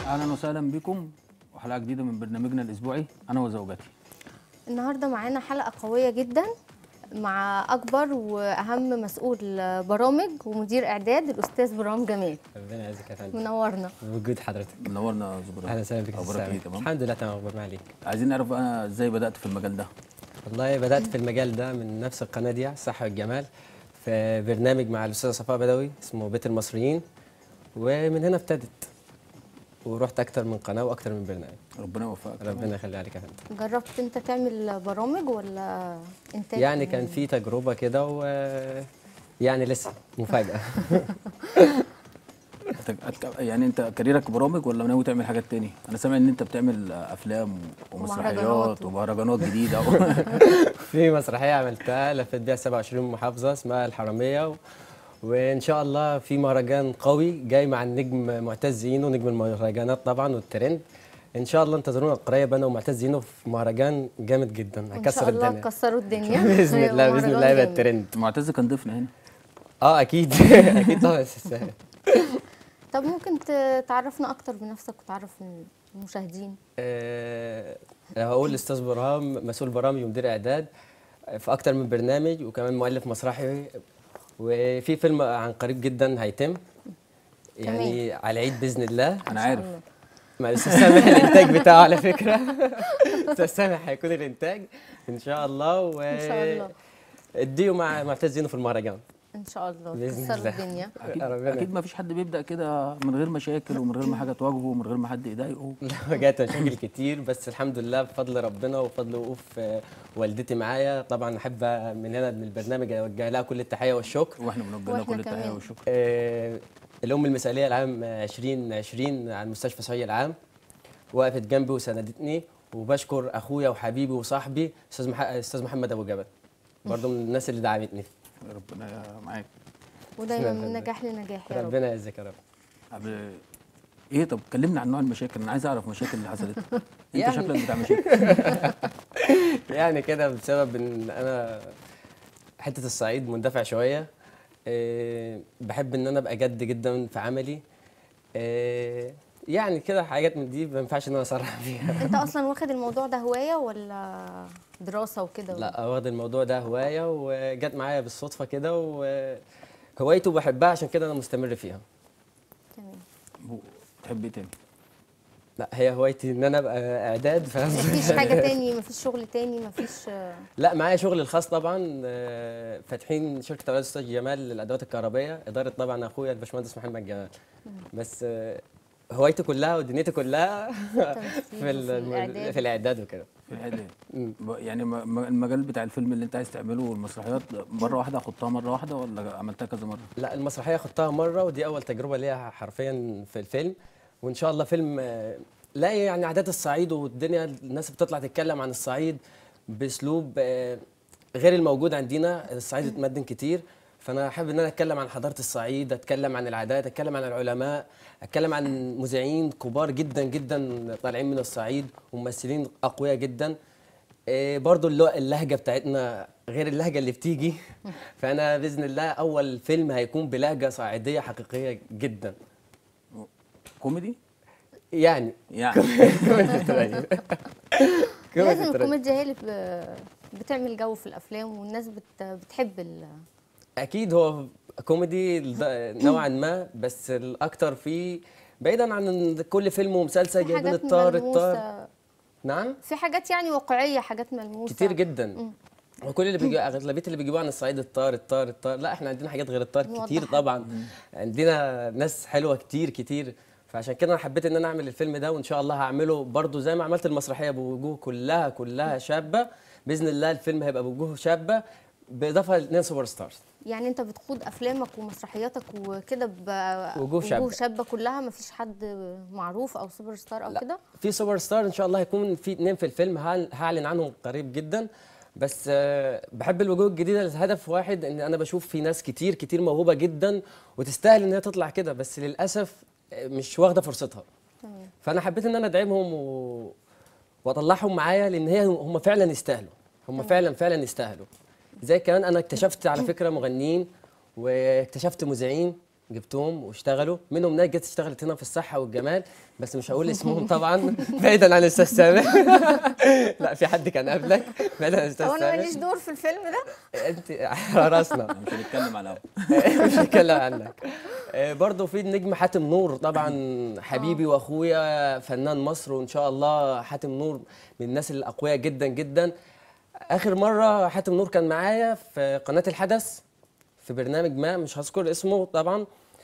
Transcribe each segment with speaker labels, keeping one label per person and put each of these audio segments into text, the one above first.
Speaker 1: اهلا وسهلا بكم وحلقه جديده من برنامجنا الاسبوعي انا وزوجتي
Speaker 2: النهارده معانا حلقه قويه جدا مع اكبر واهم مسؤول برامج ومدير اعداد الاستاذ برام جمال
Speaker 3: ربنا يعزك يا فندم
Speaker 2: منورنا
Speaker 3: بوجود حضرتك
Speaker 1: منورنا زبرا
Speaker 3: اهلا وسهلا بك يا
Speaker 1: اخبارك
Speaker 3: أستاذ
Speaker 1: ايه
Speaker 3: سامي.
Speaker 1: تمام
Speaker 3: الحمد لله تمام اخبار ما عليك
Speaker 1: عايزين نعرف انا ازاي بدات في المجال ده
Speaker 3: والله بدات في المجال ده من نفس القناه دي الصحه والجمال في برنامج مع الاستاذه صفاء بدوي اسمه بيت المصريين ومن هنا ابتدت ورحت اكتر من قناه واكتر من برنامج
Speaker 1: ربنا يوفقك
Speaker 3: ربنا يخلي عليك يا فندم
Speaker 2: جربت انت تعمل برامج ولا انتاج
Speaker 3: يعني كان في تجربه كده و يعني لسه مفاجاه
Speaker 1: أنت- أنت- يعني انت كاريرك برامج ولا ناوي تعمل حاجات تاني انا سامع ان انت بتعمل افلام ومسرحيات
Speaker 2: ومهرجانات.
Speaker 1: ومهرجانات جديده
Speaker 3: في مسرحيه عملتها لفت بيها 27 محافظه اسمها الحراميه و... وان شاء الله في مهرجان قوي جاي مع النجم معتز زينو نجم المهرجانات طبعا والترند ان شاء الله انتظرونا قريب انا ومعتز زينو في مهرجان جامد جدا
Speaker 2: ان شاء
Speaker 3: هيكسر
Speaker 2: الله
Speaker 3: الدنيا
Speaker 2: كسروا الدنيا
Speaker 3: باذن الله باذن الله يبقى
Speaker 2: مهرجان
Speaker 3: الترند
Speaker 1: معتز كان ضيفنا هنا
Speaker 3: اه اكيد اكيد طبعا
Speaker 2: طب ممكن ت- تعرفنا اكتر بنفسك وتعرف المشاهدين
Speaker 3: آه، هقول الاستاذ برهام مسؤول برامج ومدير اعداد في اكتر من برنامج وكمان مؤلف مسرحي وفي فيلم عن قريب جدا هيتم يعني على العيد باذن الله
Speaker 1: انا عارف
Speaker 2: الله.
Speaker 3: مع الاستاذ سامح الانتاج بتاعه على فكره الاستاذ سامح هيكون الانتاج ان شاء الله و
Speaker 2: ان شاء الله
Speaker 3: اديه مع معتز زينو في المهرجان
Speaker 2: ان شاء الله
Speaker 3: بإذن
Speaker 2: تكسروا
Speaker 3: الله.
Speaker 2: الدنيا
Speaker 1: اكيد
Speaker 3: ربنا-
Speaker 1: اكيد ما فيش حد بيبدا كده من غير مشاكل ومن غير ما حاجه تواجهه ومن غير ما حد يضايقه
Speaker 3: لا جات مشاكل كتير بس الحمد لله بفضل ربنا وفضل وقوف آه، والدتي معايا طبعا احب من هنا من البرنامج اوجه لها كل التحيه والشكر
Speaker 1: واحنا بنوجه لها
Speaker 2: وإحنا
Speaker 1: كل التحيه
Speaker 2: كمان.
Speaker 1: والشكر
Speaker 3: آه، الام المثاليه العام 2020 على المستشفى صحي العام وقفت جنبي وساندتني وبشكر اخويا وحبيبي وصاحبي استاذ مح... استاذ محمد ابو جبل برضه من الناس اللي دعمتني
Speaker 1: ربنا معاك
Speaker 2: ودايما
Speaker 3: بإذن
Speaker 2: من
Speaker 3: الله.
Speaker 2: نجاح لنجاح يا رب
Speaker 3: ربنا يعزك يا رب
Speaker 1: قبل ايه طب كلمنا عن نوع المشاكل انا عايز اعرف المشاكل اللي حصلت انت
Speaker 3: يعني-
Speaker 1: شكلك بتاع مشاكل
Speaker 3: يعني كده بسبب ان انا حته الصعيد مندفع شويه آه، بحب ان انا ابقى جد جدا في عملي آه، يعني كده حاجات من دي ما ينفعش ان انا اصرح فيها
Speaker 2: انت اصلا واخد الموضوع ده هوايه ولا دراسه وكده
Speaker 3: لا واخد الموضوع ده هوايه وجت معايا بالصدفه كده وهوايته بحبها عشان كده انا مستمر فيها
Speaker 2: تمام
Speaker 1: تحب ايه تاني
Speaker 3: لا هي هوايتي ان انا ابقى اعداد ف...
Speaker 2: مفيش حاجه تاني مفيش شغل تاني مفيش
Speaker 3: لا معايا شغل الخاص طبعا آه، فاتحين شركه اولاد الاستاذ جمال للادوات الكهربائيه اداره طبعا اخويا الباشمهندس محمد جمال بس آه، هوايتي كلها ودنيتي كلها
Speaker 2: تمثيل
Speaker 3: في ال-
Speaker 2: الإعداد.
Speaker 3: في الاعداد وكده
Speaker 1: في الحته
Speaker 3: مم.
Speaker 1: ب- يعني م- م- المجال بتاع الفيلم اللي انت عايز تعمله والمسرحيات مره واحده خدتها مره واحده ولا عملتها كذا مره
Speaker 3: لا المسرحيه خدتها مره ودي اول تجربه ليها حرفيا في الفيلم وان شاء الله فيلم آه، لا يعني عادات الصعيد والدنيا الناس بتطلع تتكلم عن الصعيد باسلوب آه، غير الموجود عندنا الصعيد اتمدن كتير فانا حابب ان انا اتكلم عن حضاره الصعيد اتكلم عن العادات اتكلم عن العلماء اتكلم عن مذيعين كبار جدا جدا طالعين من الصعيد وممثلين اقوياء جدا إيه برضو اللو- اللهجه بتاعتنا غير اللهجه اللي بتيجي فانا باذن الله اول فيلم هيكون بلهجه صعيديه حقيقيه جدا
Speaker 1: كوميدي
Speaker 3: يعني
Speaker 1: يعني
Speaker 3: كوميدي تراجيدي. كوميدي
Speaker 2: لازم
Speaker 3: تراجيدي.
Speaker 2: الكوميديا هي اللي ب- بتعمل جو في الافلام والناس بت... بتحب ال...
Speaker 3: اكيد هو كوميدي لد- نوعا ما بس الاكتر فيه بعيدا عن إن كل فيلم ومسلسل
Speaker 2: في
Speaker 3: جايبين
Speaker 2: حاجات
Speaker 3: الطار الطار
Speaker 2: ملموسه
Speaker 3: نعم
Speaker 2: في حاجات يعني واقعيه حاجات ملموسه
Speaker 3: كتير جدا وكل اللي بيجي اغلبيه اللي بيجيبوه عن الصعيد الطار الطار الطار لا احنا عندنا حاجات غير الطار
Speaker 2: نوضح
Speaker 3: كتير
Speaker 2: حاجة.
Speaker 3: طبعا عندنا ناس حلوه كتير كتير فعشان كده انا حبيت ان انا اعمل الفيلم ده وان شاء الله هعمله برضو زي ما عملت المسرحيه بوجوه كلها كلها شابه باذن الله الفيلم هيبقى بوجوه شابه باضافه لاثنين سوبر ستارز
Speaker 2: يعني انت بتخوض افلامك ومسرحياتك وكده ب-
Speaker 3: وجوه شابة.
Speaker 2: شابه كلها مفيش حد معروف او سوبر ستار او
Speaker 3: لا.
Speaker 2: كده
Speaker 3: في سوبر ستار ان شاء الله هيكون في اتنين في الفيلم هعل- هعلن عنهم قريب جدا بس آه، بحب الوجوه الجديده الهدف واحد ان انا بشوف في ناس كتير كتير موهوبه جدا وتستاهل ان هي تطلع كده بس للاسف آه، مش واخده فرصتها
Speaker 2: تمام
Speaker 3: فانا حبيت ان انا ادعمهم و... واطلعهم معايا لان هي هم فعلا يستاهلوا هم فعلا فعلا يستاهلوا زي كمان انا اكتشفت على فكره مغنيين واكتشفت مذيعين جبتهم واشتغلوا منهم ناس جت اشتغلت هنا في الصحه والجمال بس مش هقول اسمهم طبعا بعيدا عن الاستاذ سامح لا في حد كان قبلك بعيدا عن الاستاذ
Speaker 2: هو انا
Speaker 3: سامح
Speaker 2: ماليش دور في الفيلم ده
Speaker 3: انت على راسنا
Speaker 1: مش هنتكلم على الهوا.
Speaker 3: مش هتكلم عنك آه، برضه في النجم حاتم نور طبعا حبيبي واخويا فنان مصر وان شاء الله حاتم نور من الناس الاقوياء جدا جدا اخر مره حاتم نور كان معايا في قناه الحدث في برنامج ما مش هذكر اسمه طبعا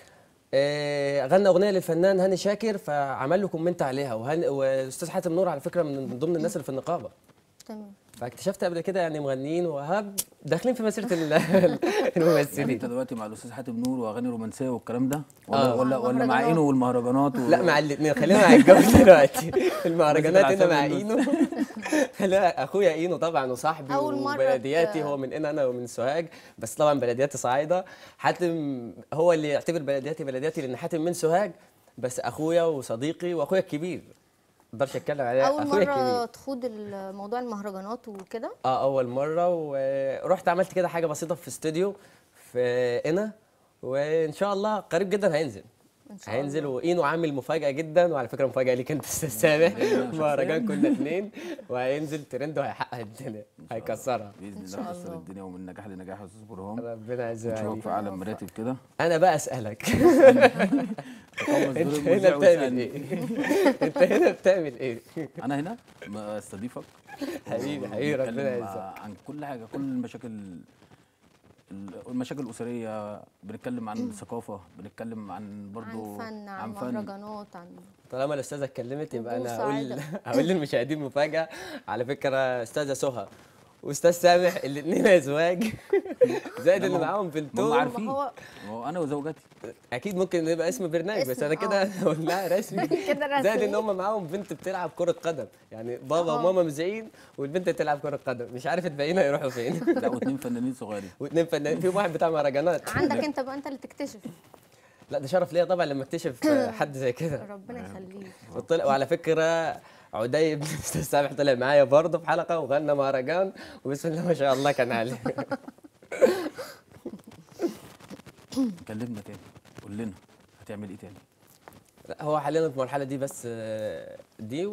Speaker 3: آه، غنى اغنيه للفنان هاني شاكر فعمل له كومنت عليها وهاني والاستاذ حاتم نور على فكره من ضمن الناس اللي في النقابه
Speaker 2: تمام
Speaker 3: فاكتشفت قبل كده يعني مغنيين وهاب داخلين في مسيره ال-
Speaker 1: يعني
Speaker 3: الممثلين
Speaker 1: انت دلوقتي مع الاستاذ حاتم نور واغاني رومانسيه والكلام ده ولا
Speaker 3: آه.
Speaker 1: ولا ولا مع
Speaker 2: مهرجانات.
Speaker 1: اينو والمهرجانات و...
Speaker 3: لا مع الاثنين خلينا مع الجو دلوقتي المهرجانات هنا مع
Speaker 1: العسل
Speaker 3: اينو لا اخويا اينو طبعا وصاحبي
Speaker 2: أول مرة
Speaker 3: وبلدياتي
Speaker 2: ت-
Speaker 3: هو من هنا انا ومن سوهاج بس طبعا بلدياتي صعيده حاتم هو اللي يعتبر بلدياتي بلدياتي لان حاتم من سوهاج بس اخويا وصديقي واخويا الكبير ما اقدرش اتكلم عليه
Speaker 2: اول
Speaker 3: اخويا
Speaker 2: مره
Speaker 3: الكبير
Speaker 2: تخوض ال- موضوع المهرجانات وكده
Speaker 3: اه اول مره ورحت عملت كده حاجه بسيطه في استوديو في هنا وان شاء الله قريب جدا هينزل
Speaker 2: ان شاء
Speaker 3: هينزل
Speaker 2: الله
Speaker 3: واينو عامل مفاجاه جدا وعلى فكره مفاجاه ليك انت استاذ سامح مهرجان كنا اتنين وهينزل ترند وهيحقق الدنيا هيكسرها
Speaker 1: باذن
Speaker 2: إن
Speaker 1: الله
Speaker 2: شاء
Speaker 1: يكسر
Speaker 2: الله.
Speaker 1: الدنيا ومن نجاح لنجاح يا استاذ برهان
Speaker 3: ربنا يعزها
Speaker 1: نشوفك
Speaker 3: عليك
Speaker 1: في اعلى مراتب كده
Speaker 3: انا بقى اسالك
Speaker 1: تقمص
Speaker 3: انت
Speaker 1: دور
Speaker 3: هنا
Speaker 1: المذيع
Speaker 3: بتعمل
Speaker 1: واسألني.
Speaker 3: ايه انت هنا بتعمل ايه
Speaker 1: انا هنا بستضيفك
Speaker 3: حبيبي حبيبي ربنا
Speaker 1: بنتكلم
Speaker 3: يعزك
Speaker 1: عن كل حاجه كل المشاكل ال- المشاكل الاسريه بنتكلم عن الثقافه بنتكلم عن برضو
Speaker 2: عن فن عن مهرجانات عن
Speaker 3: طالما الاستاذه اتكلمت يبقى
Speaker 2: وجوه
Speaker 3: انا هقول
Speaker 2: سعادة.
Speaker 3: هقول للمشاهدين مفاجاه على فكره استاذه سهى واستاذ سامح الاثنين ازواج زائد اللي
Speaker 1: ما هم-
Speaker 3: معاهم
Speaker 1: ما هم
Speaker 3: بنتهم
Speaker 1: عارفين
Speaker 2: هو-
Speaker 1: ما هو انا وزوجتي
Speaker 3: اكيد ممكن يبقى اسم برنامج بس
Speaker 2: اسم،
Speaker 3: انا كده
Speaker 2: آه.
Speaker 3: قلناها رسمي
Speaker 2: كده رسمي.
Speaker 3: زائد ان هم معاهم بنت بتلعب كره قدم يعني بابا
Speaker 2: آه.
Speaker 3: وماما مذيعين والبنت بتلعب كره قدم مش عارف الباقيين هيروحوا فين
Speaker 1: لا واثنين فنانين صغيرين
Speaker 3: واثنين فنانين فيهم واحد بتاع مهرجانات
Speaker 2: عندك انت بقى انت اللي تكتشف
Speaker 3: لا ده شرف ليا طبعا لما اكتشف حد زي كده
Speaker 2: ربنا يخليك
Speaker 3: وطلع وعلى فكره عدي بن الاستاذ سامح طلع معايا برضه في حلقه وغنى مهرجان وبسم الله ما شاء الله كان عليه
Speaker 1: كلمنا تاني قول لنا هتعمل ايه تاني
Speaker 3: لا هو حاليا في المرحله دي بس آه، دي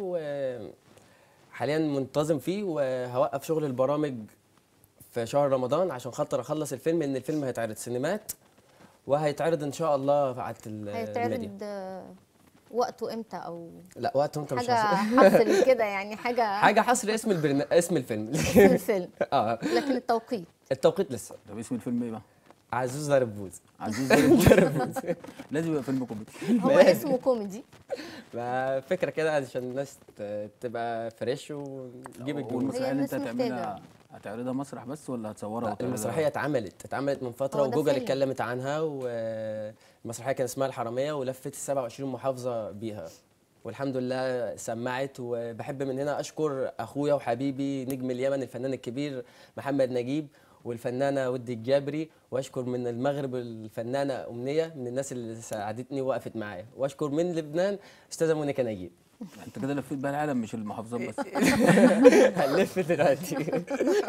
Speaker 3: وحاليا منتظم فيه وهوقف شغل البرامج في شهر رمضان عشان خاطر اخلص الفيلم ان الفيلم هيتعرض سينمات وهيتعرض ان شاء الله بعد ال- الميديا
Speaker 2: هيتعرض آه، وقته امتى او
Speaker 3: لا وقته انت مش
Speaker 2: حاجه
Speaker 3: حاصل.
Speaker 2: حصل كده يعني حاجه
Speaker 3: حاجه حصر اسم البرنا... اسم الفيلم
Speaker 2: في الفيلم
Speaker 3: اه
Speaker 2: لكن التوقيت
Speaker 3: التوقيت لسه
Speaker 1: طب اسم الفيلم ايه بقى؟
Speaker 3: عزوز ضارب بوز
Speaker 1: عزوز ضرب لازم يبقى فيلم كوميدي
Speaker 2: هو اسمه كوميدي
Speaker 3: ففكره كده عشان الناس ت- تبقى فريش ونجيب الجمهور
Speaker 1: والمسرحيه اللي
Speaker 2: الناس
Speaker 1: انت هتعملها
Speaker 2: محتاجة.
Speaker 1: هتعرضها مسرح بس ولا هتصورها
Speaker 3: لا،
Speaker 1: وتعرضها؟
Speaker 3: المسرحيه اتعملت اتعملت من فتره
Speaker 2: هو ده
Speaker 3: وجوجل
Speaker 2: فيلم.
Speaker 3: اتكلمت عنها والمسرحيه كان اسمها الحراميه ولفت ال 27 محافظه بيها والحمد لله سمعت وبحب من هنا اشكر اخويا وحبيبي نجم اليمن الفنان الكبير محمد نجيب والفنانه ودي الجابري واشكر من المغرب الفنانه امنيه من الناس اللي ساعدتني ووقفت معايا واشكر من لبنان استاذه مونيكا نجيب
Speaker 1: انت كده لفيت بقى العالم مش المحافظات بس
Speaker 3: هنلف دلوقتي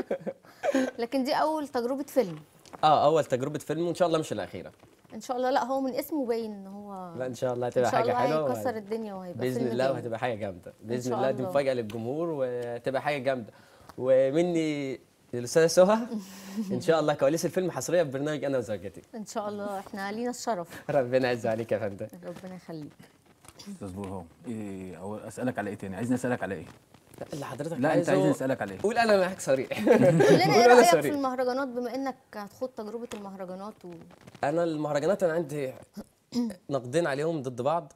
Speaker 2: لكن دي اول تجربه فيلم
Speaker 3: اه اول تجربه فيلم وان شاء الله مش الاخيره
Speaker 2: ان شاء الله لا هو من اسمه باين ان هو
Speaker 3: لا ان شاء الله
Speaker 2: ان
Speaker 3: هتبقى
Speaker 2: شاء
Speaker 3: حاجه
Speaker 2: الله
Speaker 3: حلوه
Speaker 2: هيكسر
Speaker 3: وهت-
Speaker 2: الدنيا وهيبقى
Speaker 3: باذن
Speaker 2: فيلم
Speaker 3: الله
Speaker 2: جامد.
Speaker 3: وهتبقى حاجه جامده باذن
Speaker 2: شاء
Speaker 3: الله دي
Speaker 2: الله.
Speaker 3: مفاجاه للجمهور وهتبقى حاجه جامده ومني للاستاذه سهى ان شاء الله كواليس الفيلم حصريه في برنامج انا وزوجتي
Speaker 2: ان شاء الله احنا لينا الشرف
Speaker 3: ربنا يعز عليك يا فندم
Speaker 2: ربنا يخليك
Speaker 1: استاذ برهان ايه او اسالك على ايه تاني عايزني اسالك على ايه
Speaker 3: لا، اللي حضرتك
Speaker 1: لا انت
Speaker 3: عايزه
Speaker 1: عايزني اسالك على ايه
Speaker 3: قول انا معاك صريح
Speaker 2: قول لنا ايه
Speaker 3: قول أنا
Speaker 2: رايك في
Speaker 3: صريح.
Speaker 2: المهرجانات بما انك هتخوض تجربه المهرجانات و...
Speaker 3: انا المهرجانات انا عندي نقدين عليهم ضد بعض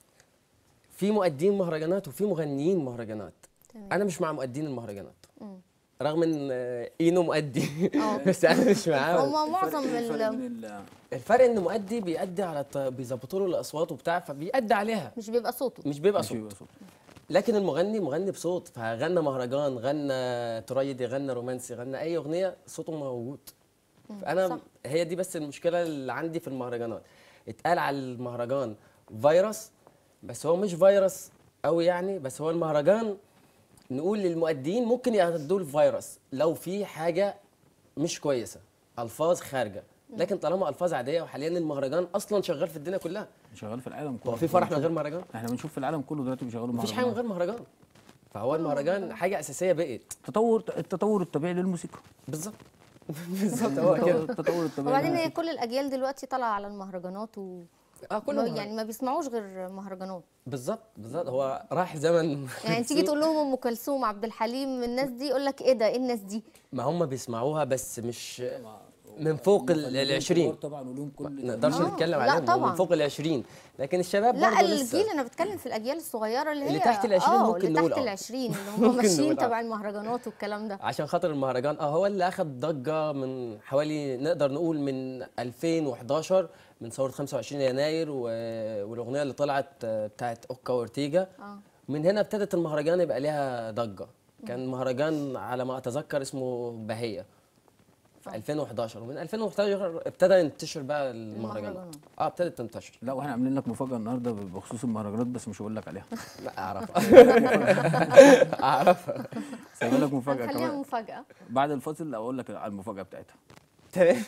Speaker 3: في مؤدين مهرجانات وفي مغنيين مهرجانات
Speaker 2: تمام.
Speaker 3: انا مش مع مؤدين المهرجانات
Speaker 2: مم.
Speaker 3: رغم ان آه، اينو مؤدي
Speaker 2: اه.
Speaker 3: بس انا مش معاه
Speaker 2: هما معظم
Speaker 1: الفرق
Speaker 2: ال...
Speaker 1: بين ال-
Speaker 3: الفرق ان مؤدي بيأدي على الط... بيظبطوا له الاصوات وبتاع فبيأدي عليها
Speaker 2: مش بيبقى صوته
Speaker 3: مش بيبقى
Speaker 1: مش
Speaker 3: صوت
Speaker 1: بيبقى صوت.
Speaker 3: لكن المغني مغني بصوت فغنى مهرجان غنى تريدي غنى رومانسي غنى اي اغنيه صوته موجود فانا
Speaker 2: صح.
Speaker 3: هي دي بس المشكله اللي عندي في المهرجانات اتقال على المهرجان فيروس بس هو مش فيروس قوي يعني بس هو المهرجان نقول للمؤدين ممكن ياخدوه الفيروس لو في حاجه مش كويسه الفاظ خارجه لكن طالما الفاظ عاديه وحاليا المهرجان اصلا شغال في الدنيا كلها
Speaker 1: شغال في العالم كله
Speaker 3: هو في فرح من غير مهرجان
Speaker 1: احنا بنشوف في العالم كله دلوقتي بيشغلوا
Speaker 3: مفيش حاجه من غير مهرجان فهو المهرجان حاجه اساسيه بقت
Speaker 1: تطور التطور الطبيعي للموسيقى
Speaker 3: بالظبط بالظبط هو كده
Speaker 1: التطور الطبيعي
Speaker 2: وبعدين هي
Speaker 1: للموسيقى.
Speaker 2: كل الاجيال دلوقتي طالعه على المهرجانات و
Speaker 3: اه كله
Speaker 2: ما-
Speaker 3: مهرجان.
Speaker 2: يعني ما بيسمعوش غير مهرجانات
Speaker 3: بالظبط بالظبط هو راح زمن
Speaker 2: يعني تيجي تقول لهم ام كلثوم عبد الحليم الناس دي يقول لك ايه ده ايه الناس دي
Speaker 3: ما هم بيسمعوها بس مش من فوق ال ال 20
Speaker 1: طبعا ولهم كل
Speaker 3: ما نقدرش
Speaker 2: آه،
Speaker 3: نتكلم
Speaker 2: لا
Speaker 3: عليهم هم
Speaker 2: طبعا.
Speaker 3: من فوق ال 20 لكن الشباب
Speaker 2: لا
Speaker 3: برضه لسه
Speaker 2: الجيل انا بتكلم في الاجيال الصغيره اللي هي
Speaker 3: اللي تحت ال 20
Speaker 2: اه
Speaker 3: ممكن
Speaker 2: اللي
Speaker 3: نقول
Speaker 2: تحت
Speaker 3: آه.
Speaker 2: ال 20 اللي هم
Speaker 3: ممكن
Speaker 2: ماشيين
Speaker 3: نقول آه.
Speaker 2: تبع المهرجانات والكلام ده
Speaker 3: عشان خاطر المهرجان اه هو اللي اخد ضجه من حوالي نقدر نقول من 2011 من ثوره 25 يناير و... والاغنيه اللي طلعت آه، بتاعت اوكا وارتيجا
Speaker 2: اه
Speaker 3: من هنا ابتدت المهرجان يبقى ليها ضجه كان مهرجان على ما اتذكر اسمه بهيه في 2011 ومن 2011 ابتدى ينتشر بقى المهرجان
Speaker 2: المهرجانات.
Speaker 3: اه ابتدت تنتشر
Speaker 1: لا واحنا عاملين لك مفاجاه النهارده بخصوص المهرجانات بس مش هقول لك عليها
Speaker 3: لا اعرفها اعرفها
Speaker 1: سايب لك مفاجاه
Speaker 2: هنخليها
Speaker 1: كمان
Speaker 2: مفاجاه
Speaker 1: بعد الفاصل اقول لك على المفاجاه بتاعتها
Speaker 3: تمام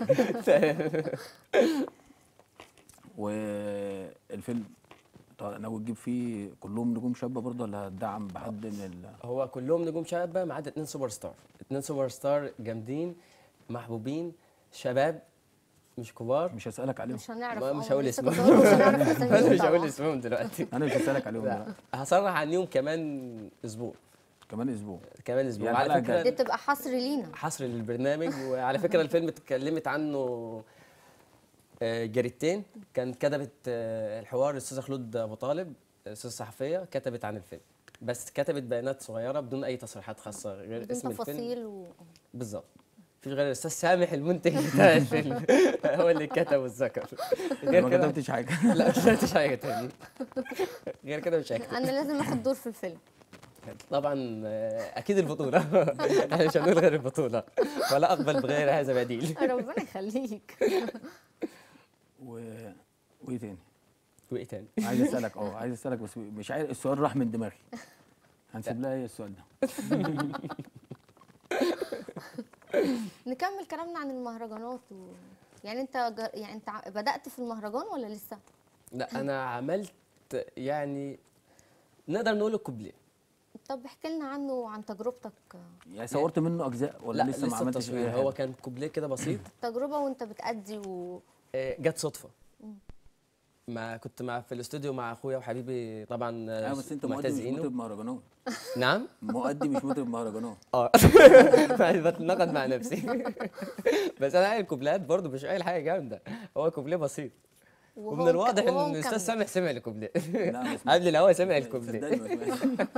Speaker 1: والفيلم طيب ناوي تجيب فيه كلهم نجوم شابه برضه ولا هتدعم بحد من ال...
Speaker 3: هو كلهم نجوم شابه ما عدا اتنين سوبر ستار اتنين سوبر ستار جامدين محبوبين شباب مش كبار
Speaker 1: مش هسالك عليهم
Speaker 2: مش هنعرف
Speaker 3: ما-
Speaker 2: آه،
Speaker 3: مش هقول
Speaker 2: لسه
Speaker 3: اسمه.
Speaker 2: كنت هقول مش هنعرف
Speaker 3: انا
Speaker 2: اساميهم
Speaker 3: مش هقول
Speaker 2: طبعاً.
Speaker 3: اسمهم دلوقتي
Speaker 1: انا مش هسالك عليهم
Speaker 3: لا
Speaker 1: دلوقتي.
Speaker 3: هصرح عنهم كمان اسبوع
Speaker 1: كمان اسبوع
Speaker 3: كمان اسبوع
Speaker 1: يعني
Speaker 3: على
Speaker 1: حلقة
Speaker 3: فكره
Speaker 2: دي تبقى حصر لينا
Speaker 3: حصر للبرنامج وعلى فكره الفيلم اتكلمت عنه آه، جريدتين كانت كتبت آه، الحوار الاستاذه خلود ابو طالب استاذه صحفيه كتبت عن الفيلم بس كتبت بيانات صغيره بدون اي تصريحات خاصه غير
Speaker 2: بدون
Speaker 3: اسم الفيلم
Speaker 2: تفاصيل و...
Speaker 3: بالظبط مفيش غير الاستاذ سامح المنتج بتاع الفيلم هو اللي كتب والذكر غير
Speaker 1: ما
Speaker 3: كده
Speaker 1: كتبتش حاجه
Speaker 3: لا مش كتبتش حاجه تاني غير كده مش هكتب
Speaker 2: انا لازم اخد دور في الفيلم
Speaker 3: طبعا آه، اكيد البطوله احنا مش هنقول غير البطوله ولا اقبل بغير هذا بديل
Speaker 2: ربنا يخليك
Speaker 1: و... وايه تاني
Speaker 3: وايه تاني
Speaker 1: عايز اسالك اه عايز اسالك بس مش عارف السؤال راح من دماغي هنسيب لها ايه السؤال ده
Speaker 2: نكمل كلامنا عن المهرجانات و... يعني انت ج... يعني انت ع- بدأت في المهرجان ولا لسه؟
Speaker 3: لا انا عملت يعني نقدر نقول الكوبليه
Speaker 2: طب احكي لنا عنه وعن تجربتك
Speaker 1: يعني صورت منه اجزاء ولا
Speaker 3: لا
Speaker 1: لسه, ما عملتش
Speaker 3: التصوير
Speaker 1: اي
Speaker 3: هو
Speaker 1: حاجه
Speaker 3: كان كوبليه كده بسيط
Speaker 2: تجربة وانت بتأدي و...
Speaker 3: آه، جت صدفه ما كنت مع في الاستوديو مع اخويا وحبيبي طبعا آه،
Speaker 1: اه بس انت مؤدي
Speaker 3: معتز
Speaker 1: مش
Speaker 3: إينو.
Speaker 1: مطرب مهرجانات
Speaker 3: نعم
Speaker 1: مؤدي مش مطرب مهرجانات
Speaker 3: اه بتناقض مع نفسي بس انا قايل كوبليهات برضه مش قايل حاجه جامده هو كوبليه بسيط
Speaker 2: وهو
Speaker 3: ومن الواضح
Speaker 2: مك- وهو
Speaker 3: ان الاستاذ
Speaker 2: مكمل.
Speaker 3: سامح سمع الكوبليه
Speaker 1: لا ما سمعتش.
Speaker 3: قبل الهوا سمع
Speaker 1: صدقني
Speaker 3: الكوبليه
Speaker 1: ما سمعتش.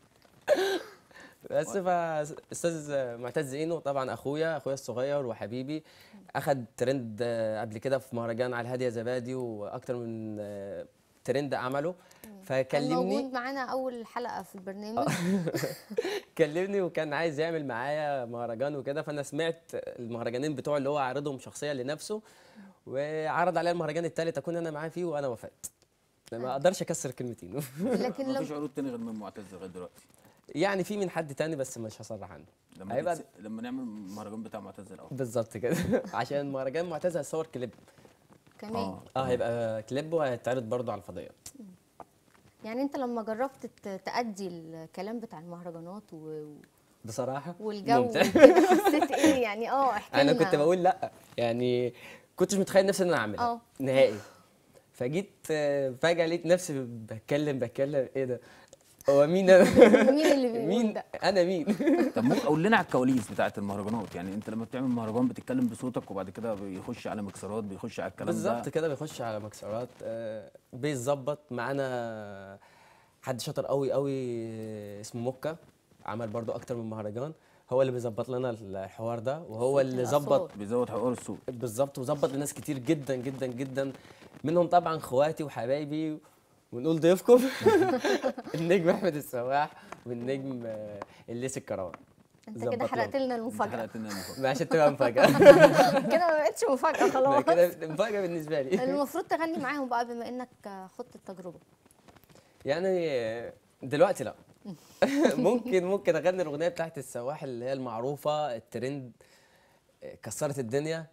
Speaker 3: بس فاستاذ معتز اينو طبعا اخويا اخويا الصغير وحبيبي اخد ترند آه، قبل كده في مهرجان على الهاديه زبادي واكتر من آه، ترند عمله
Speaker 2: كان
Speaker 3: فكلمني
Speaker 2: موجود معانا اول حلقة في البرنامج
Speaker 3: كلمني وكان عايز يعمل معايا مهرجان وكده فانا سمعت المهرجانين بتوعه اللي هو عارضهم شخصيا لنفسه وعرض عليا المهرجان الثالث اكون انا معاه فيه وانا وافقت ما اقدرش اكسر كلمتين
Speaker 2: لكن
Speaker 1: ما
Speaker 2: لو
Speaker 1: فيش عروض تاني غير من معتز لغايه دلوقتي
Speaker 3: يعني في من حد تاني بس مش هصرح عنه
Speaker 1: لما
Speaker 3: هيبقى-
Speaker 1: تتس- لما نعمل المهرجان بتاع معتز الاول
Speaker 3: بالظبط كده عشان مهرجان معتز هيصور كليب
Speaker 2: كمان
Speaker 1: اه
Speaker 3: اه هيبقى كليب وهيتعرض برضه على الفضائيات
Speaker 2: يعني انت لما جربت ت- تأدي الكلام بتاع المهرجانات و...
Speaker 3: بصراحه
Speaker 2: والجو
Speaker 3: ممتع.
Speaker 2: وكده حسيت ايه يعني اه احكي
Speaker 3: انا
Speaker 2: لنا.
Speaker 3: كنت بقول لا يعني كنتش متخيل نفسي ان انا اعملها
Speaker 2: اه.
Speaker 3: نهائي فجيت آه، فجاه لقيت نفسي بتكلم بتكلم ايه ده هو مين انا
Speaker 2: مين اللي بيقول
Speaker 3: مين
Speaker 2: ده؟
Speaker 3: انا مين
Speaker 1: طب ممكن قول لنا على الكواليس بتاعت المهرجانات يعني انت لما بتعمل مهرجان بتتكلم بصوتك وبعد كده بيخش على مكسرات بيخش على الكلام
Speaker 3: بالظبط
Speaker 1: ده
Speaker 3: كده بيخش على مكسرات آه، بيظبط معانا حد شاطر قوي قوي آه، اسمه موكا عمل برضو اكتر من مهرجان هو اللي بيظبط لنا الحوار ده وهو اللي
Speaker 2: الأصوات.
Speaker 3: ظبط
Speaker 1: بيزود حوار الصوت
Speaker 3: بالظبط وظبط لناس كتير جدا جدا جدا منهم طبعا اخواتي وحبايبي ونقول ضيفكم النجم احمد السواح والنجم آه، الليث الكروان
Speaker 2: انت
Speaker 3: ظبط
Speaker 2: كده حرقت
Speaker 3: لهم.
Speaker 2: لنا
Speaker 1: انت
Speaker 2: المفاجأة
Speaker 1: حرقت لنا المفاجأة.
Speaker 3: ما عشان تبقى مفاجاه
Speaker 2: كده ما بقتش مفاجأة
Speaker 3: ده
Speaker 2: خلاص
Speaker 3: كده مفاجاه بالنسبه لي
Speaker 2: المفروض تغني معاهم بقى بما انك خدت التجربة
Speaker 3: يعني دلوقتي لا ممكن ممكن اغني الاغنيه بتاعت السواح اللي هي المعروفه الترند كسرت الدنيا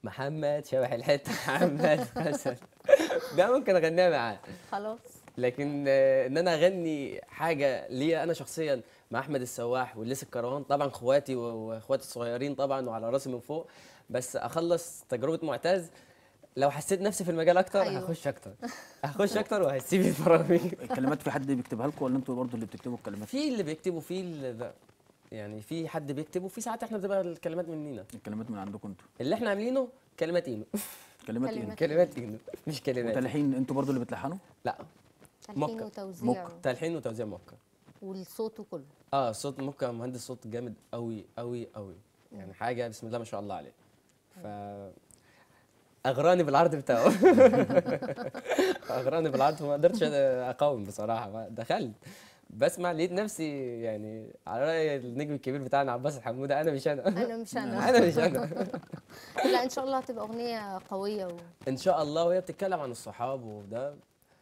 Speaker 3: محمد شبح الحته محمد مثلا ده ممكن اغنيها معاه
Speaker 2: خلاص
Speaker 3: لكن آه، ان انا اغني حاجه ليا انا شخصيا مع احمد السواح والليس الكروان طبعا اخواتي و- واخواتي الصغيرين طبعا وعلى راسي من فوق بس اخلص تجربه معتز لو حسيت نفسي في المجال اكتر
Speaker 2: أيوة.
Speaker 3: هخش اكتر هخش اكتر وهسيب البرامج
Speaker 1: الكلمات في حد بيكتبها لكم ولا انتوا برضه اللي بتكتبوا الكلمات
Speaker 3: في اللي بيكتبوا في اللي لا. يعني في حد بيكتب وفي ساعات احنا بتبقى الكلمات مننا
Speaker 1: الكلمات من عندكم انتوا
Speaker 3: اللي احنا عاملينه كلمات اينو
Speaker 1: كلمات ايه
Speaker 2: كلمات.
Speaker 3: كلمات اينو مش كلمات
Speaker 1: وتلحين انتوا برضه اللي بتلحنوا
Speaker 3: لا
Speaker 2: تلحين
Speaker 3: موكا.
Speaker 2: وتوزيع
Speaker 3: موكا تلحين وتوزيع موكا
Speaker 2: والصوت وكله
Speaker 3: اه صوت موكا مهندس صوت جامد قوي قوي قوي يعني حاجه بسم الله ما شاء الله عليه ف اغراني بالعرض بتاعه اغراني بالعرض وما قدرتش اقاوم بصراحه ما دخلت بسمع لقيت نفسي يعني على راي النجم الكبير بتاعنا عباس الحموده انا مش انا
Speaker 2: انا مش انا
Speaker 3: انا مش انا
Speaker 2: لا ان شاء الله هتبقى اغنيه قويه و...
Speaker 3: ان شاء الله وهي بتتكلم عن الصحاب وده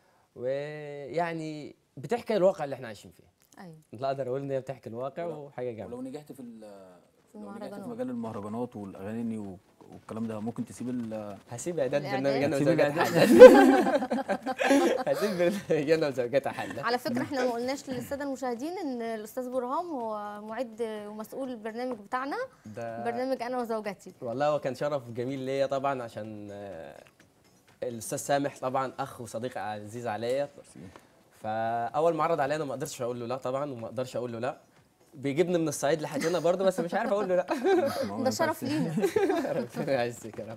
Speaker 3: ويعني بتحكي الواقع اللي احنا عايشين فيه
Speaker 2: ايوه
Speaker 3: لا اقدر اقول ان هي بتحكي الواقع وحاجه جامده
Speaker 1: ولو نجحت في ال-
Speaker 2: في
Speaker 1: لو نجحت في
Speaker 2: المهرجانات
Speaker 1: مجال المهرجانات والاغاني و- والكلام ده ممكن تسيب ال-
Speaker 3: هسيب اعداد
Speaker 2: الإعداد؟
Speaker 3: برنامج انا
Speaker 1: هتسيب
Speaker 3: وزوجات
Speaker 1: الإعداد؟
Speaker 3: حد هسيب برنامج انا وزوجات حد
Speaker 2: على فكره احنا ما قلناش للساده المشاهدين ان الاستاذ برهام هو معد ومسؤول البرنامج بتاعنا
Speaker 3: ده
Speaker 2: برنامج انا وزوجتي
Speaker 3: والله هو كان شرف جميل ليا طبعا عشان آه، الاستاذ سامح طبعا اخ وصديق عزيز عليا فاول ما عرض علينا ما قدرتش اقول له لا طبعا وما اقدرش اقول له لا بيجيبني من الصعيد لحد هنا برضه بس مش عارف اقول له لا
Speaker 1: ما هو ما
Speaker 2: ده شرف
Speaker 1: ينفعش.
Speaker 2: لينا
Speaker 3: ربنا يعزك يا رب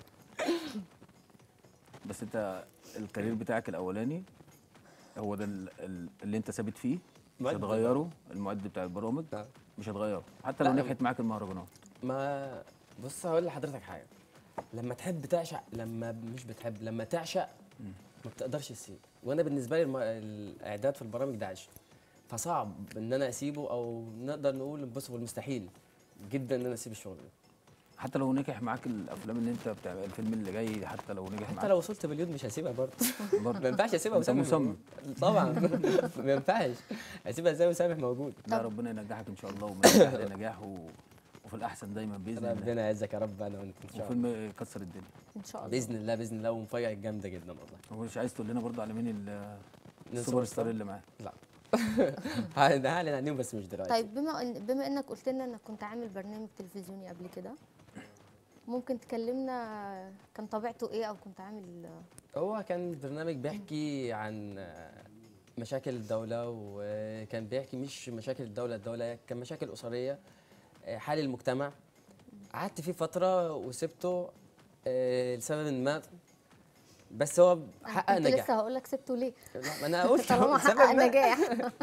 Speaker 1: بس انت الكارير بتاعك الاولاني هو ده ال- ال- اللي انت ثابت فيه مش
Speaker 3: مؤدي.
Speaker 1: هتغيره المؤدي بتاع البرامج
Speaker 3: نعم.
Speaker 1: مش هتغيره حتى لو
Speaker 3: لا.
Speaker 1: نجحت معاك المهرجانات
Speaker 3: ما بص هقول لحضرتك حاجه لما تحب تعشق لما مش بتحب لما تعشق ما بتقدرش تسيب وانا بالنسبه لي الم... الاعداد في البرامج ده عشق فصعب ان انا اسيبه او نقدر نقول بص هو المستحيل جدا ان انا اسيب الشغل ده
Speaker 1: حتى لو نجح معاك الافلام اللي انت بتعمل الفيلم اللي جاي حتى لو نجح
Speaker 3: حتى
Speaker 1: معاك
Speaker 3: لو وصلت مليون مش هسيبها برضه
Speaker 1: برضه
Speaker 3: ما ينفعش اسيبها
Speaker 1: أنت
Speaker 3: وسامح
Speaker 1: مصمم.
Speaker 3: موجود. طبعا ما ينفعش اسيبها ازاي وسامح موجود
Speaker 1: لا ربنا ينجحك ان شاء الله ومن نجاح لنجاح و... وفي الاحسن دايما باذن الله
Speaker 3: ربنا يعزك يا رب انا وانت ان شاء الله
Speaker 1: وفيلم يكسر الدنيا
Speaker 2: ان شاء الله
Speaker 3: باذن الله باذن الله ومفاجاه جامده جدا والله
Speaker 1: هو مش عايز تقول لنا برضه على مين ال-
Speaker 3: السوبر
Speaker 1: السوبر
Speaker 3: ستار؟
Speaker 1: ستار اللي معاه
Speaker 3: لا هعلن عنهم بس مش دلوقتي
Speaker 2: طيب بما إن بما انك قلت لنا انك كنت عامل برنامج تلفزيوني قبل كده ممكن تكلمنا كان طبيعته ايه او كنت عامل
Speaker 3: هو كان برنامج بيحكي عن آه، مشاكل الدولة وكان بيحكي مش مشاكل الدولة الدولة كان مشاكل أسرية آه، حال المجتمع قعدت فيه فترة وسبته آه، لسبب ما بس هو حقق
Speaker 2: كنت
Speaker 3: نجاح
Speaker 2: لسه هقول لك سبته ليه
Speaker 3: لا، ما انا قلت
Speaker 2: طالما
Speaker 3: أهو،
Speaker 2: حقق
Speaker 3: لسبب ما.
Speaker 2: نجاح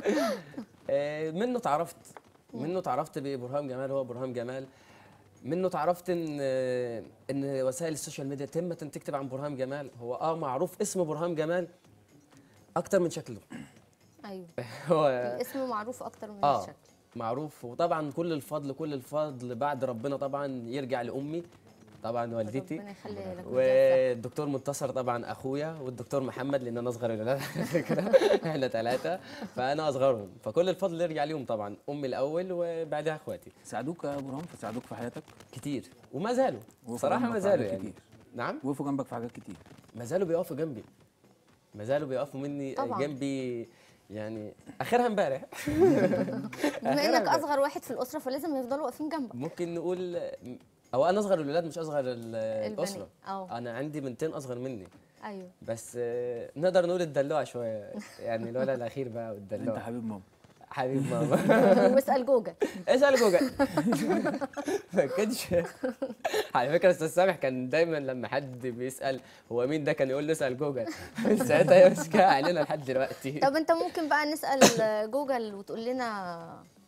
Speaker 3: آه، منه اتعرفت منه اتعرفت ببرهام جمال هو برهام جمال منه اتعرفت ان آه، ان وسائل السوشيال ميديا تم تكتب عن برهام جمال هو اه معروف اسم برهام جمال اكتر من شكله
Speaker 2: ايوه
Speaker 3: هو
Speaker 2: الاسم معروف اكتر من
Speaker 3: اه
Speaker 2: الشكل
Speaker 3: معروف وطبعا كل الفضل كل الفضل بعد ربنا طبعا يرجع لامي طبعا والدتي
Speaker 2: ربنا يخليها لك ويجازيك.
Speaker 3: والدكتور منتصر طبعا اخويا والدكتور محمد لان انا اصغر الولاد على فكره احنا ثلاثه فانا اصغرهم فكل الفضل يرجع ليهم طبعا امي الاول وبعدها اخواتي
Speaker 1: ساعدوك يا ابو رام ساعدوك في حياتك
Speaker 3: كتير وما زالوا
Speaker 1: وقفوا
Speaker 3: بصراحه
Speaker 1: جنبك
Speaker 3: ما
Speaker 1: في
Speaker 3: زالوا
Speaker 1: حاجات
Speaker 3: يعني
Speaker 1: كتير.
Speaker 3: نعم
Speaker 1: وقفوا جنبك في حاجات كتير
Speaker 3: ما زالوا بيقفوا جنبي ما زالوا بيقفوا مني
Speaker 2: طبعاً.
Speaker 3: جنبي يعني اخرها امبارح
Speaker 2: بما انك اصغر واحد في الاسره فلازم يفضلوا واقفين جنبك
Speaker 3: ممكن نقول او انا اصغر الولاد مش اصغر ال- الاسره
Speaker 2: اه
Speaker 3: انا عندي بنتين اصغر مني
Speaker 2: ايوه
Speaker 3: بس آه، نقدر نقول الدلوعه شويه يعني الولد الاخير بقى
Speaker 1: انت
Speaker 3: والدلوعه
Speaker 1: حبيب ماما
Speaker 3: حبيب ماما
Speaker 2: واسال جوجل
Speaker 3: اسال جوجل ما كانش على فكره استاذ سامح كان دايما لما حد بيسال هو مين ده كان يقول له اسال جوجل من ساعتها هي ماسكاها علينا لحد دلوقتي
Speaker 2: طب انت ممكن بقى نسال جوجل وتقول لنا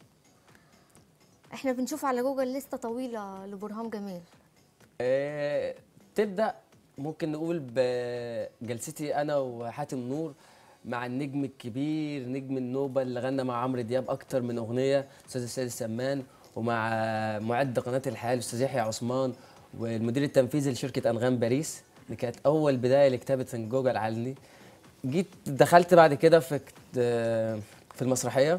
Speaker 2: احنا بنشوف على جوجل لسته طويله لبرهام جمال
Speaker 3: آه، تبدا ممكن نقول بجلستي انا وحاتم نور مع النجم الكبير نجم النوبه اللي غنى مع عمرو دياب اكتر من اغنيه استاذ السيد سمان ومع معد قناه الحياه الاستاذ يحيى عثمان والمدير التنفيذي لشركه انغام باريس دي كانت اول بدايه لكتابه جوجل علني جيت دخلت بعد كده في كت- آه، في المسرحيه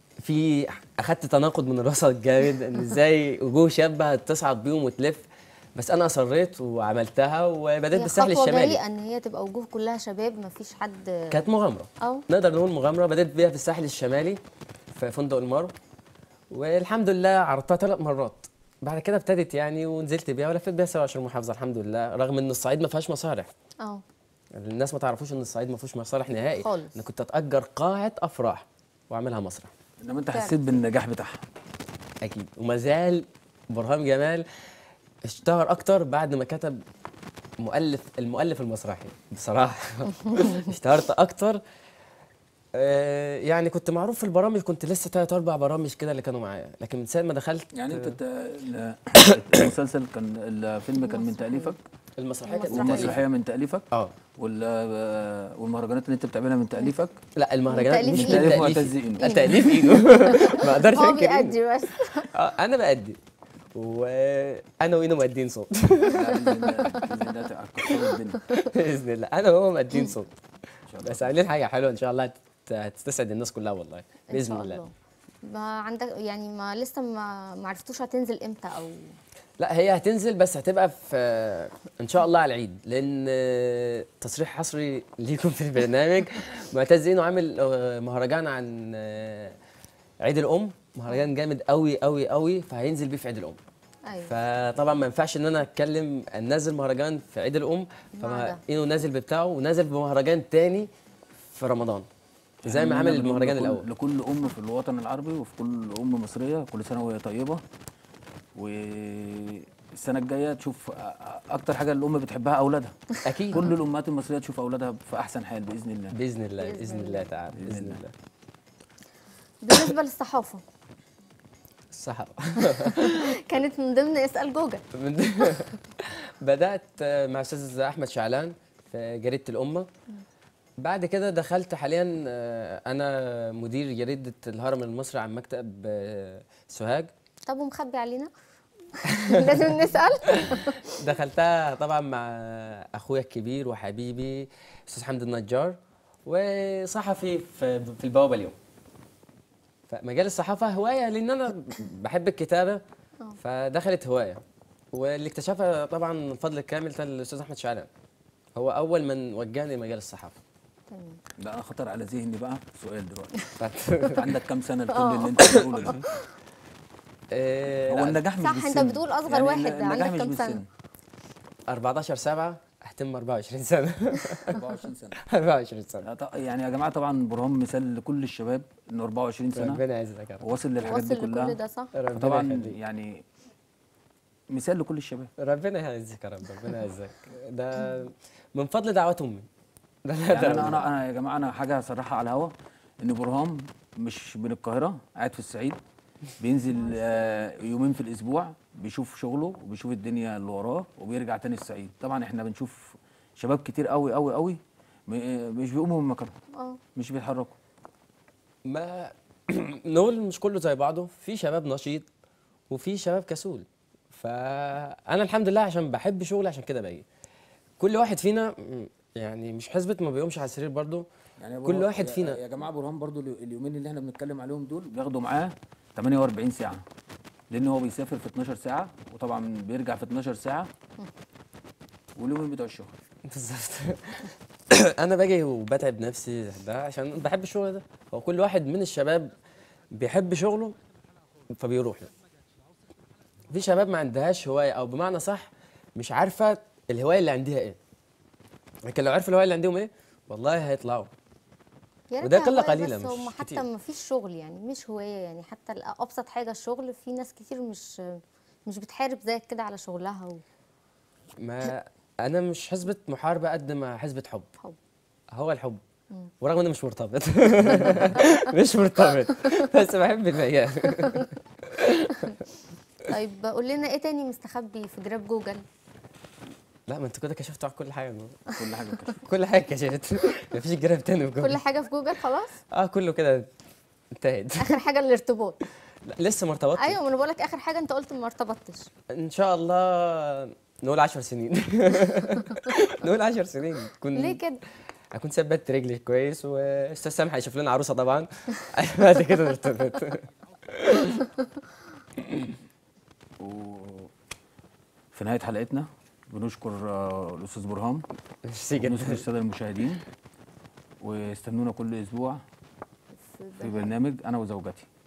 Speaker 3: في اخدت تناقض من الوسط جامد ان ازاي وجوه شابه تصعد بيهم وتلف بس انا اصريت وعملتها وبدات
Speaker 2: هي
Speaker 3: بالساحل
Speaker 2: خطوه
Speaker 3: الشمالي
Speaker 2: جريئه ان هي تبقى وجوه كلها شباب ما فيش حد
Speaker 3: كانت مغامره
Speaker 2: اه
Speaker 3: نقدر نقول مغامره بدات بيها في الساحل الشمالي في فندق المارو والحمد لله عرضتها ثلاث مرات بعد كده ابتدت يعني ونزلت بيها ولفيت بيها 27 محافظه الحمد لله رغم ان الصعيد ما فيهاش مسارح
Speaker 2: اه
Speaker 3: الناس ما تعرفوش ان الصعيد ما فيهوش مسارح نهائي
Speaker 2: خالص.
Speaker 3: انا كنت اتاجر قاعه افراح واعملها مسرح
Speaker 1: انما انت
Speaker 2: فعلا.
Speaker 1: حسيت بالنجاح بتاعها
Speaker 3: اكيد وما زال برهام جمال اشتهر اكتر بعد ما كتب مؤلف المؤلف المسرحي بصراحه اشتهرت اكتر آه، يعني كنت معروف في البرامج كنت لسه ثلاث اربع برامج كده اللي كانوا معايا لكن من ساعه ما دخلت
Speaker 1: يعني انت ت- ال- المسلسل كان الفيلم كان من تاليفك
Speaker 3: المسرحيه كانت
Speaker 2: المسرحية.
Speaker 1: والمسرحيه من تاليفك
Speaker 3: اه
Speaker 1: وال- والمهرجانات اللي انت بتعملها من تاليفك
Speaker 3: لا المهرجانات
Speaker 2: تأليف
Speaker 3: مش
Speaker 2: إيده.
Speaker 3: من
Speaker 1: تأليف
Speaker 3: تأليف
Speaker 1: معتز إيده.
Speaker 3: تأليف ايده ما اقدرش
Speaker 2: هو
Speaker 3: انكر إيده.
Speaker 2: بيأدي بس
Speaker 3: اه انا بأدي وانا وإنه مأدين صوت
Speaker 1: لا، باذن الله باذن الله هتكسروا الدنيا
Speaker 3: باذن الله انا وهو مأدين صوت
Speaker 1: ان شاء الله
Speaker 3: بس عاملين حاجه حلوه ان شاء الله هت- هتستسعد الناس كلها والله
Speaker 2: إن
Speaker 3: باذن
Speaker 2: شاء
Speaker 3: الله
Speaker 2: ما عندك يعني ما لسه ما ما عرفتوش هتنزل امتى او
Speaker 3: لا هي هتنزل بس هتبقى في ان شاء الله على العيد لان آه، تصريح حصري ليكم في البرنامج معتز انه عامل آه، مهرجان عن آه، عيد الام مهرجان جامد قوي قوي قوي فهينزل بيه في عيد الام
Speaker 2: ايوه
Speaker 3: فطبعا ما ينفعش ان انا اتكلم انزل مهرجان في عيد الام
Speaker 2: مع
Speaker 3: فما
Speaker 2: ده.
Speaker 3: انه نازل بتاعه ونازل بمهرجان تاني في رمضان زي
Speaker 1: يعني
Speaker 3: ما
Speaker 1: أنا
Speaker 3: عمل
Speaker 1: بنقول
Speaker 3: المهرجان
Speaker 1: لكل-
Speaker 3: الاول
Speaker 1: لكل ام في الوطن العربي وفي كل ام مصريه كل سنه وهي طيبه والسنه الجايه تشوف أ- أ- اكتر حاجه الام بتحبها اولادها
Speaker 3: اكيد
Speaker 1: كل الامهات المصريه تشوف اولادها في احسن حال باذن الله
Speaker 3: باذن الله
Speaker 2: بإذن
Speaker 3: باذن
Speaker 2: الله.
Speaker 3: الله تعالى
Speaker 1: بإذن
Speaker 3: باذن
Speaker 1: الله.
Speaker 3: الله
Speaker 2: بالنسبه للصحافه
Speaker 3: صح
Speaker 2: كانت من ضمن اسال جوجل
Speaker 3: من بدات مع استاذ احمد شعلان في جريده الامه بعد كده دخلت حاليا آه، انا مدير جريده الهرم المصري عن مكتب آه، سوهاج
Speaker 2: طب ومخبي علينا لازم نسال
Speaker 3: دخلتها طبعا مع اخويا الكبير وحبيبي استاذ حمد النجار وصحفي في في البوابه اليوم فمجال الصحافه هوايه لان انا بحب الكتابه فدخلت هوايه واللي اكتشفها طبعا فضل كامل كان الاستاذ احمد شعلان هو اول من وجهني لمجال الصحافه
Speaker 2: تمام
Speaker 1: ده انا خطر على ذهني بقى سؤال دلوقتي
Speaker 3: ف-
Speaker 1: انت عندك كام سنه لكل اللي انت بتقوله ده
Speaker 3: آه،
Speaker 1: هو
Speaker 3: لا،
Speaker 1: النجاح مش
Speaker 2: صح،
Speaker 1: بالسن
Speaker 2: أنت بتقول أصغر واحد،
Speaker 1: النجاح
Speaker 2: عندك
Speaker 1: مش
Speaker 2: كام سنة؟
Speaker 1: بالسن.
Speaker 3: 14 7 اهتم 24 سنه
Speaker 1: 24 سنه
Speaker 3: 24 سنه
Speaker 1: لا، ط- يعني يا جماعه طبعا برهان مثال لكل الشباب انه 24 سنه
Speaker 3: ربنا يعزك يا رب
Speaker 1: واصل للحاجات دي
Speaker 2: واصل
Speaker 1: كلها
Speaker 2: لكل ده صح
Speaker 3: ربنا
Speaker 1: طبعا
Speaker 3: يخليك.
Speaker 1: يعني مثال لكل الشباب
Speaker 3: ربنا يعزك يا رب ربنا يعزك ده من فضل دعوات امي ده لا
Speaker 1: يعني
Speaker 3: ده
Speaker 1: انا انا انا يا جماعه انا حاجه هصرحها على الهوا ان برهام مش من القاهره قاعد في الصعيد بينزل آه، يومين في الاسبوع بيشوف شغله وبيشوف الدنيا اللي وراه وبيرجع تاني الصعيد طبعا احنا بنشوف شباب كتير قوي قوي قوي م- مش بيقوموا من مكانهم
Speaker 2: اه
Speaker 1: مش بيتحركوا
Speaker 3: ما نقول مش كله زي بعضه في شباب نشيط وفي شباب كسول فانا الحمد لله عشان بحب شغلي عشان كده باجي كل واحد فينا م، يعني مش حسبة ما بيقومش على السرير برضه
Speaker 1: يعني يا
Speaker 3: كل
Speaker 1: برهام-
Speaker 3: واحد
Speaker 1: يا-
Speaker 3: فينا-
Speaker 1: يا جماعه برهان برضو اليو- اليومين اللي احنا بنتكلم عليهم دول بياخدوا معاه 48 ساعه لان هو بيسافر في 12 ساعه وطبعا بيرجع في 12 ساعه واليومين بتوع الشغل
Speaker 3: بالظبط انا باجي وبتعب نفسي ده عشان بحب الشغل ده هو كل واحد من الشباب بيحب شغله فبيروح له في شباب ما عندهاش هوايه او بمعنى صح مش عارفه الهوايه اللي عندها ايه لكن لو عرفوا الهوايه اللي عندهم ايه والله هيطلعوا
Speaker 2: يا
Speaker 3: وده
Speaker 2: ريتها
Speaker 3: قلة
Speaker 2: هواية
Speaker 3: قليلة
Speaker 2: بس
Speaker 3: مش
Speaker 2: هم حتى
Speaker 3: كتير.
Speaker 2: ما فيش شغل يعني مش هوايه يعني حتى ال- ابسط حاجه الشغل في ناس كتير مش مش بتحارب زيك كده على شغلها
Speaker 3: ما انا مش حسبة محاربه قد ما حسبة حب
Speaker 2: وحب
Speaker 3: هو الحب ورغم اني مش مرتبط مش مرتبط بس بحب المجال
Speaker 2: طيب قول لنا ايه تاني مستخبي في جراب جوجل
Speaker 3: لا ما انت كده كشفت على كل حاجه
Speaker 1: كل حاجه كشف
Speaker 3: كل حاجه كشفت مفيش جراب تاني في
Speaker 2: كل
Speaker 3: جوجل
Speaker 2: حاجه في جوجل خلاص
Speaker 3: اه كله كده انتهت
Speaker 2: اخر حاجه الارتباط
Speaker 3: لا لسه ما ارتبطتش
Speaker 2: ايوه ما انا بقول لك اخر حاجه انت قلت ما ارتبطتش
Speaker 3: ان شاء الله نقول 10 سنين نقول 10 سنين كن
Speaker 2: ليه كده
Speaker 3: اكون ثبت رجلي كويس واستاذ سامح هيشوف لنا عروسه طبعا بعد كده نرتبط
Speaker 1: و... في نهايه حلقتنا بنشكر آه، الاستاذ برهام
Speaker 3: ميرسي
Speaker 1: ونشكر
Speaker 3: جدا
Speaker 1: الساده المشاهدين واستنونا كل اسبوع في برنامج انا وزوجتي